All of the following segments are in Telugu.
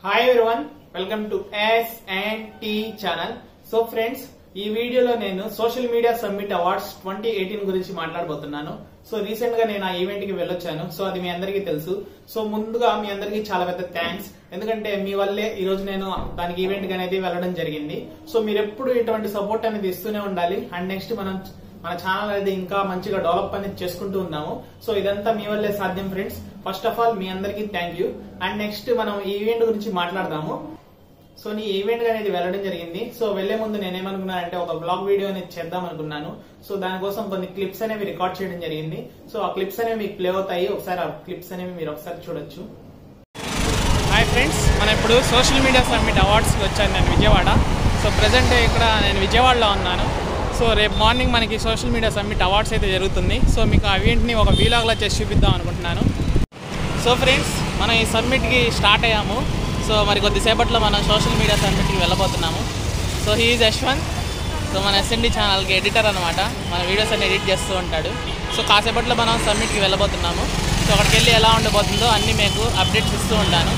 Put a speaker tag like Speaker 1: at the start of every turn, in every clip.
Speaker 1: hi everyone welcome to S and T channel so friends ఈ వీడియోలో నేను social media summit awards twenty eighteen గురించి మాట్లాడబోతున్నాను సో రీసెంట్ గా నేను ఆ ఈవెంట్ కి వెళ్ళొచ్చాను సో అది మీ అందరికీ తెలుసు సో ముందుగా మీ అందరికీ చాలా పెద్ద థ్యాంక్స్ ఎందుకంటే మీ వల్లే ఈ రోజు నేను దానికి ఈవెంట్ కి అనేది వెళ్ళడం జరిగింది సో మీరు ఎప్పుడు ఇటువంటి సపోర్ట్ అనేది ఇస్తూనే ఉండాలి అండ్ నెక్స్ట్ మనం మన ఛానల్ అనేది ఇంకా మంచిగా డెవలప్ అనేది చేసుకుంటూ ఉన్నాము సో ఇదంతా మీ వల్లే సాధ్యం ఫ్రెండ్స్ ఫస్ట్ ఆఫ్ ఆల్ మీ అందరికీ థ్యాంక్ యూ అండ్ నెక్స్ట్ మనం ఈ ఈవెంట్ గురించి మాట్లాడదాము సో నీ ఈవెంట్ అనేది వెళ్ళడం జరిగింది సో వెళ్లే ముందు నేనేమనుకున్నానంటే ఒక బ్లాగ్ వీడియో అనేది చేద్దాం అనుకున్నాను సో దానికోసం కొన్ని క్లిప్స్ అనేవి రికార్డ్ చేయడం జరిగింది సో ఆ క్లిప్స్ అనేవి మీకు ప్లే అవుతాయి ఒకసారి ఆ క్లిప్స్ అనేవి మీరు ఒకసారి చూడొచ్చు హాయ్ ఫ్రెండ్స్ మనం ఇప్పుడు సోషల్ మీడియా సమ్మిట్ అవార్డ్స్కి వచ్చాను నేను విజయవాడ సో ప్రజెంట్ ఇక్కడ నేను విజయవాడలో ఉన్నాను సో రేపు మార్నింగ్ మనకి సోషల్ మీడియా సమ్మిట్ అవార్డ్స్ అయితే జరుగుతుంది సో మీకు ఆ ఈవెంట్ని ఒక వీలాగ్లా చేసి చూపిద్దాం అనుకుంటున్నాను సో ఫ్రెండ్స్ మనం ఈ సమ్మిట్కి స్టార్ట్ అయ్యాము సో మరి కొద్దిసేపట్లో మనం సోషల్ మీడియా సమ్మిట్కి వెళ్ళబోతున్నాము సో హీఈస్ యశ్వంత్ సో మన ఎస్ఎన్డి ఛానల్కి ఎడిటర్ అనమాట మన వీడియోస్ అన్ని ఎడిట్ చేస్తూ ఉంటాడు సో కాసేపట్లో మనం సమ్మిట్కి వెళ్ళబోతున్నాము సో అక్కడికి వెళ్ళి ఎలా ఉండబోతుందో అన్నీ మీకు అప్డేట్స్ ఇస్తూ ఉంటాను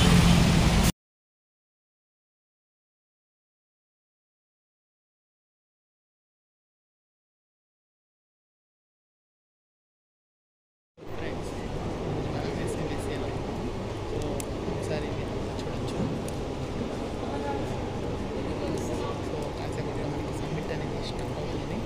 Speaker 1: ఒకసారి చూడొచ్చు సో కాసేపట్లో మనకి సబ్మిట్ అనేది ఇష్టం అవుతుంది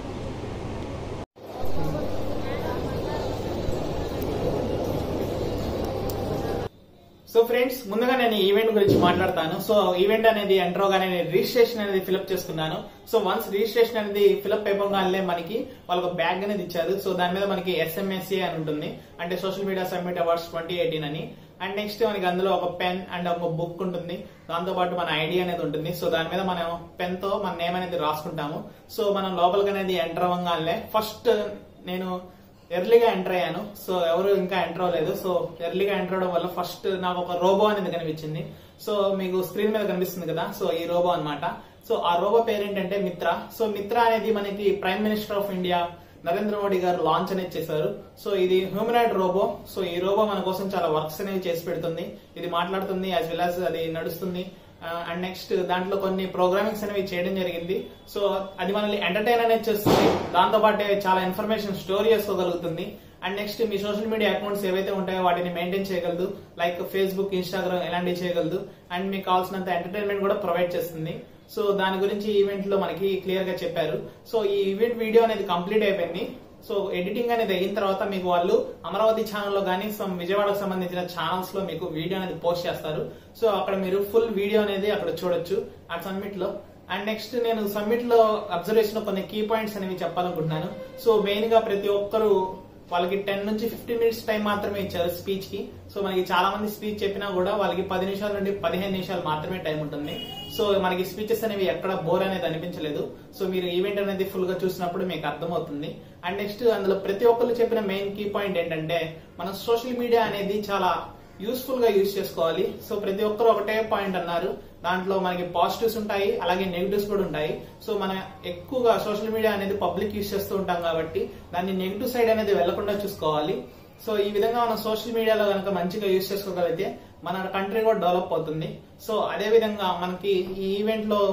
Speaker 1: సో ఫ్రెండ్స్ ముందుగా నేను ఈ ఈవెంట్ గురించి మాట్లాడతాను సో ఈవెంట్ అనేది ఎంటర్ అవగానే నేను రిజిస్ట్రేషన్ అనేది ఫిలప్ చేసుకున్నాను సో వన్స్ రిజిస్ట్రేషన్ అనేది ఫిలప్ అయిపోగానే మనకి వాళ్ళకి బ్యాగ్ అనేది ఇచ్చారు సో దాని మీద మనకి ఎస్ఎంఎస్సి అని ఉంటుంది అంటే social media summit awards twenty eighteen అని అండ్ నెక్స్ట్ మనకి అందులో ఒక పెన్ అండ్ ఒక బుక్ ఉంటుంది దాంతో పాటు మన ఐడి అనేది ఉంటుంది సో దాని మీద మనం పెన్ తో మన నేమ్ అనేది రాసుకుంటాము సో మనం లోపలికి అనేది ఎంటర్ అవ్వగానే ఫస్ట్ నేను ఎర్లీగా ఎంటర్ అయ్యాను సో ఎవరు ఇంకా ఎంటర్ అవ్వలేదు సో ఎర్లీగా ఎంటర్ అవడం వల్ల ఫస్ట్ నాకు ఒక రోబో అనేది కనిపించింది సో మీకు స్క్రీన్ మీద కనిపిస్తుంది కదా సో ఈ రోబో అన్నమాట సో ఆ రోబో పేరు ఏంటంటే మిత్ర సో మిత్ర అనేది మనకి prime minister of India Narendra Modi garu launch అనేది చేశారు సో ఇది హ్యూమనాయిడ్ రోబో సో ఈ రోబో మన కోసం చాలా వర్క్స్ అనేవి చేసి పెడుతుంది ఇది మాట్లాడుతుంది యాజ్ వెల్ యాజ్ అది నడుస్తుంది అండ్ నెక్స్ట్ దాంట్లో కొన్ని ప్రోగ్రామింగ్స్ అనేవి చేయడం జరిగింది సో అది మనల్ని ఎంటర్టైన్ అనేది చేస్తుంది దాంతో పాటే చాలా ఇన్ఫర్మేషన్ స్టోర్ చేసుకోగలుగుతుంది అండ్ నెక్స్ట్ మీ సోషల్ మీడియా అకౌంట్స్ ఏవైతే ఉంటాయో వాటిని మెయింటైన్ చేయగలదు లైక్ ఫేస్బుక్ ఇన్స్టాగ్రామ్ ఎలాంటివి చేయగలదు అండ్ మీకు కావాల్సినంత ఎంటర్టైన్మెంట్ కూడా ప్రొవైడ్ చేస్తుంది సో దాని గురించి ఈవెంట్ లో మనకి క్లియర్ గా చెప్పారు సో ఈ ఈవెంట్ వీడియో అనేది కంప్లీట్ అయిపోయింది సో ఎడిటింగ్ అనేది అయిన తర్వాత మీకు వాళ్ళు అమరావతి ఛానల్లో కానీ సమ్ విజయవాడకు సంబంధించిన ఛానల్స్ లో మీకు వీడియో అనేది పోస్ట్ చేస్తారు సో అక్కడ మీరు ఫుల్ వీడియో అనేది అక్కడ చూడొచ్చు ఆ సమ్మిట్ లో అండ్ నెక్స్ట్ నేను సమ్మిట్ లో అబ్జర్వ్ చేసిన కొన్ని కీ పాయింట్స్ అనేవి చెప్పాలనుకుంటున్నాను సో మెయిన్ గా ప్రతి ఒక్కరు వాళ్ళకి టెన్ నుంచి ఫిఫ్టీన్ మినిట్స్ టైం మాత్రమే ఇచ్చారు స్పీచ్ కి సో మనకి చాలా మంది స్పీచ్ చెప్పినా కూడా వాళ్ళకి పది నిమిషాల నుండి పదిహేను నిమిషాలు మాత్రమే టైం ఉంటుంది సో మనకి స్పీచెస్ అనేవి ఎక్కడ బోర్ అనేది అనిపించలేదు సో మీరు ఈవెంట్ అనేది ఫుల్ గా చూసినప్పుడు మీకు అర్థమవుతుంది అండ్ నెక్స్ట్ అందులో ప్రతి ఒక్కరు చెప్పిన మెయిన్ కీ పాయింట్ ఏంటంటే మన సోషల్ మీడియా అనేది చాలా యూస్ఫుల్ గా యూజ్ చేసుకోవాలి సో ప్రతి ఒక్కరు ఒకటే పాయింట్ అన్నారు దాంట్లో మనకి పాజిటివ్స్ ఉంటాయి అలాగే నెగిటివ్స్ కూడా ఉంటాయి సో మనం ఎక్కువగా సోషల్ మీడియా అనేది పబ్లిక్ యూజ్ చేస్తూ ఉంటాం కాబట్టి దాన్ని నెగిటివ్ సైడ్ అనేది వెళ్లకుండా చూసుకోవాలి సో ఈ విధంగా మనం సోషల్ మీడియాలో కనుక మంచిగా యూజ్ చేసుకోగలిగితే మన కంట్రీ కూడా డెవలప్ అవుతుంది సో అదే విధంగా మనకి ఈ ఈవెంట్ లో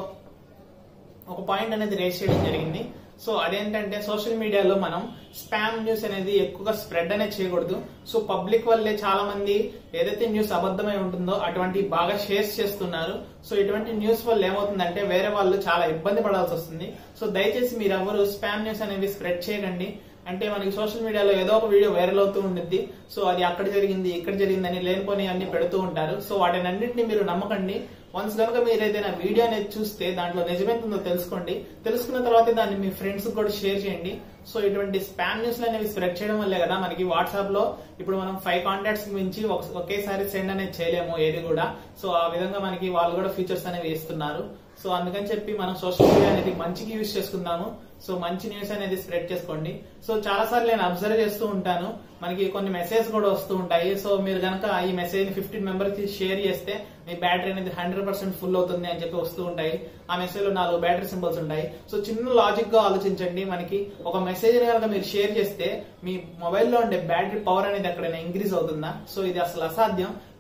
Speaker 1: ఒక పాయింట్ అనేది రేస్ చేయడం జరిగింది సో అదేంటంటే సోషల్ మీడియాలో మనం స్పామ్ న్యూస్ అనేది ఎక్కువగా స్ప్రెడ్ అనేది చేయకూడదు సో పబ్లిక్ వల్లే చాలా మంది ఏదైతే న్యూస్ అబద్ధమై ఉంటుందో అటువంటి బాగా షేర్స్ చేస్తున్నారు సో ఇటువంటి న్యూస్ వల్ల ఏమవుతుందంటే వేరే వాళ్ళు చాలా ఇబ్బంది పడాల్సి వస్తుంది సో దయచేసి మీరు ఎవరు స్పామ్ న్యూస్ అనేవి స్ప్రెడ్ చేయకండి అంటే మనకి సోషల్ మీడియాలో ఏదో ఒక వీడియో వైరల్ అవుతూ ఉంటుంది సో అది అక్కడ జరిగింది ఇక్కడ జరిగింది అని లేనిపోని అన్ని పెడుతూ ఉంటారు సో వాటిని అన్నింటినీ మీరు నమ్మకండి వన్స్ కనుక మీరు ఏదైనా వీడియో అనేది చూస్తే దాంట్లో నిజమేంతుందో తెలుసుకోండి తెలుసుకున్న తర్వాత దాన్ని మీ ఫ్రెండ్స్ కూడా షేర్ చేయండి సో ఇటువంటి స్పామ్ న్యూస్ అనేవి స్ప్రెడ్ చేయడం వల్లే కదా మనకి వాట్సాప్ లో ఇప్పుడు మనం ఫైవ్ కాంటాక్ట్స్ మించి ఒక- ఒకేసారి సెండ్ అనేది చేయలేము ఏది కూడా సో ఆ విధంగా మనకి వాళ్ళు కూడా ఫీచర్స్ అనేవి ఇస్తున్నారు సో అందుకని చెప్పి మనం సోషల్ మీడియా అనేది మంచికి యూజ్ చేసుకుందాము సో మంచి న్యూస్ అనేది స్ప్రెడ్ చేసుకోండి సో చాలా సార్లు నేను అబ్జర్వ్ చేస్తూ ఉంటాను మనకి కొన్ని మెసేజ్ కూడా వస్తూ ఉంటాయి సో మీరు కనుక ఈ మెసేజ్ ఫిఫ్టీన్ మెంబర్స్ కి షేర్ చేస్తే మీ బ్యాటరీ అనేది హండ్రెడ్ పర్సెంట్ ఫుల్ అవుతుంది అని చెప్పి వస్తూ ఉంటాయి ఆ మెసేజ్ లో నాలుగు బ్యాటరీ సింబల్స్ ఉంటాయి సో చిన్న లాజిక్ గా ఆలోచించండి మనకి ఒక మెసేజ్ కనుక మీరు షేర్ చేస్తే మీ మొబైల్లో ఉండే బ్యాటరీ పవర్ అనేది ఎక్కడైనా ఇంక్రీజ్ అవుతుందా సో ఇది అసలు అసాధ్యం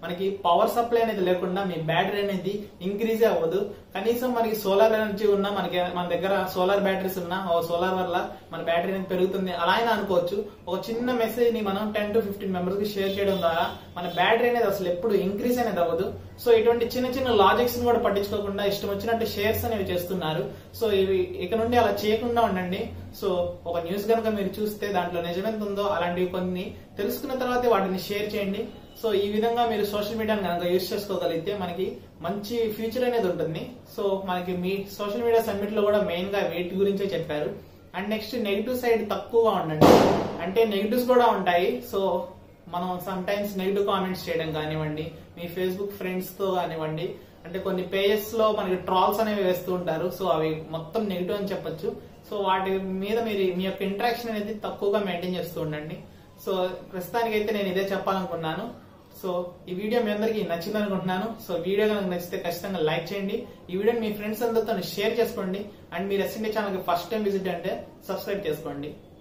Speaker 1: మనకి పవర్ సప్లై అనేది లేకుండా మీ బ్యాటరీ అనేది ఇంక్రీజ్ అవ్వదు కనీసం మనకి సోలార్ ఎనర్జీ ఉన్నా మనకి మన దగ్గర సోలార్ బ్యాటరీస్ ఉన్నా ఓ సోలార్ వల్ల మన బ్యాటరీ అనేది పెరుగుతుంది అలా అయినా అనుకోవచ్చు ఒక చిన్న మెసేజ్ ని మనం టెన్ టు ఫిఫ్టీన్ మెంబర్స్ కి షేర్ చేయడం ద్వారా మన బ్యాటరీ అనేది అసలు ఎప్పుడు ఇంక్రీజ్ అనేది అవ్వదు సో ఇటువంటి చిన్న చిన్న లాజిక్స్ ని కూడా పట్టించుకోకుండా ఇష్టం వచ్చినట్టు షేర్స్ అనేవి చేస్తున్నారు సో ఇవి ఇక నుండి అలా చేయకుండా ఉండండి సో ఒక న్యూస్ కనుక మీరు చూస్తే దాంట్లో నిజమెంత ఉందో అలాంటివి కొన్ని తెలుసుకున్న తర్వాత వాటిని షేర్ చేయండి సో ఈ విధంగా మీరు సోషల్ మీడియాని కనుక యూజ్ చేసుకోగలిగితే మనకి మంచి ఫ్యూచర్ అనేది ఉంటుంది సో మనకి మీ సోషల్ మీడియా సబ్మిట్ లో కూడా మెయిన్ గా వీటి గురించే చెప్పారు అండ్ నెక్స్ట్ నెగిటివ్ సైడ్ తక్కువగా ఉండండి అంటే నెగిటివ్స్ కూడా ఉంటాయి సో మనం సమ్ టైమ్స్ నెగిటివ్ కామెంట్స్ చేయడం కానివ్వండి మీ ఫేస్బుక్ ఫ్రెండ్స్ తో కానివ్వండి అంటే కొన్ని పేజెస్ లో మనకి ట్రాల్స్ అనేవి వేస్తూ ఉంటారు సో అవి మొత్తం నెగిటివ్ అని చెప్పొచ్చు సో వాటి మీద మీరు మీ యొక్క ఇంటరాక్షన్ అనేది తక్కువగా మెయింటైన్ చేస్తూ ఉండండి సో ప్రస్తుతానికి అయితే నేను ఇదే చెప్పాలనుకున్నాను సో ఈ వీడియో మీ అందరికీ నచ్చింది అనుకుంటున్నాను సో వీడియో కనుక నచ్చితే ఖచ్చితంగా లైక్ చేయండి ఈ వీడియోని మీ ఫ్రెండ్స్ అందరితో షేర్ చేసుకోండి అండ్ మీరు ఎస్ఎండి ఛానల్ కి ఫస్ట్ టైం విజిట్ అంటే సబ్స్క్రైబ్ చేసుకోండి